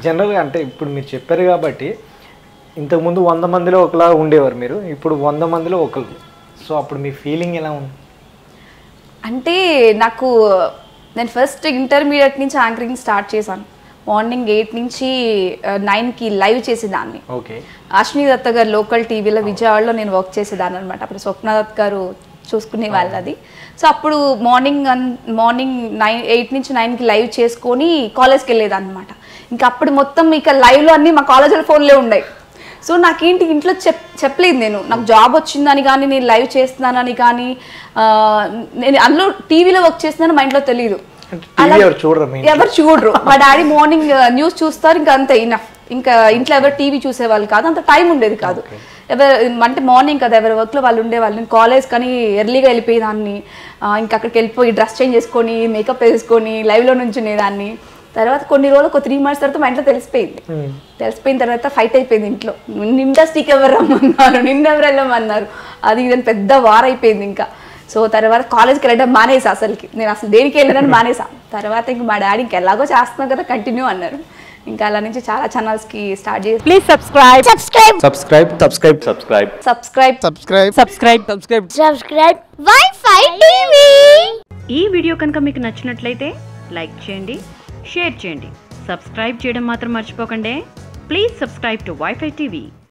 జనరల్గా అంటే ఇప్పుడు మీరు చెప్పారు కాబట్టి ఇంతకుముందు వంద మందిలో ఒకలా ఉండేవారు మీరు ఇప్పుడు వంద మందిలో ఒకరు సో అప్పుడు మీ ఫీలింగ్ ఎలా ఉంది అంటే నాకు నేను ఫస్ట్ ఇంటర్మీడియట్ నుంచి యాంకరింగ్ స్టార్ట్ చేశాను మార్నింగ్ ఎయిట్ నుంచి నైన్కి లైవ్ చేసేదాన్ని ఓకే అశ్విని దత్త గారు లోకల్ టీవీలో విజయవాడలో నేను వర్క్ చేసేదాన్ని అనమాట అప్పుడు స్వప్న దత్ గారు చూసుకునే వాళ్ళు అది సో అప్పుడు మార్నింగ్ మార్నింగ్ నైన్ ఎయిట్ నుంచి నైన్కి లైవ్ చేసుకొని కాలేజ్కి వెళ్ళేదాన్ని అనమాట ఇంకా అప్పుడు మొత్తం ఇక లైవ్లో అన్నీ మా కాలేజీలో ఫోన్లే ఉన్నాయి సో నాకేంటి ఇంట్లో చెప్ చెప్పలేదు నేను నాకు జాబ్ వచ్చిందని కానీ నేను లైవ్ చేస్తున్నానని కానీ ఆ, నేను అందులో టీవీలో వర్క్ చేస్తున్నాను మా ఇంట్లో తెలియదు అంటే టీవీ ఎవరు చూడరు మీ ఎవరు చూడరు మా డాడీ మార్నింగ్ న్యూస్ చూస్తారు ఇంకా అంతే ఇనఫ్ ఇంకా ఇంట్లో ఎవరు టీవీ చూసేవాళ్ళు కాదు అంత టైం ఉండేది కాదు ఎవరు అంటే మార్నింగ్ కదా ఎవరి వర్క్లో వాళ్ళు ఉండేవాళ్ళు నేను కాలేజ్ కానీ ఎర్లీగా వెళ్ళిపోయేదాన్ని ఆ, ఇంకా అక్కడికి వెళ్ళిపోయి డ్రెస్ చేంజ్ చేసుకొని మేకప్ వేసుకొని లైవ్లో నుంచునేదాన్ని తర్వాత కొన్ని రోజులు ఒక త్రీ మంత్స్ తర్వాత మా ఇంట్లో తెలిసిపోయింది తెలిసిపోయిన తర్వాత ఫైట్ అయిపోయింది ఇంట్లో ఇండస్ట్రీకి ఎవరు రమ్మన్నారు నిన్న ఎవరు వెళ్ళమన్నారు అది ఇదని పెద్ద వార్ అయిపోయింది ఇంకా సో తర్వాత కాలేజ్కి వెళ్ళడం మానేసా అసలుకి నేను అసలు దేనికి వెళ్ళినని మానేసా తర్వాత ఇంక మా డాడీ ఇంక ఎలాగో చేస్తున్నావు కదా కంటిన్యూ అన్నారు ఇంకా అలా నుంచి చాలా ఛానల్స్కి స్టార్ట్ చేసి Please subscribe. subscribe subscribe subscribe subscribe subscribe subscribe Subscribe. Subscribe. subscribe wi-fi tv ఈ వీడియో కనుక మీకు నచ్చినట్లయితే లైక్ చేయండి షేర్ చేయండి సబ్స్క్రైబ్ చేయడం మాత్రం మర్చిపోకండి please subscribe to wifi TV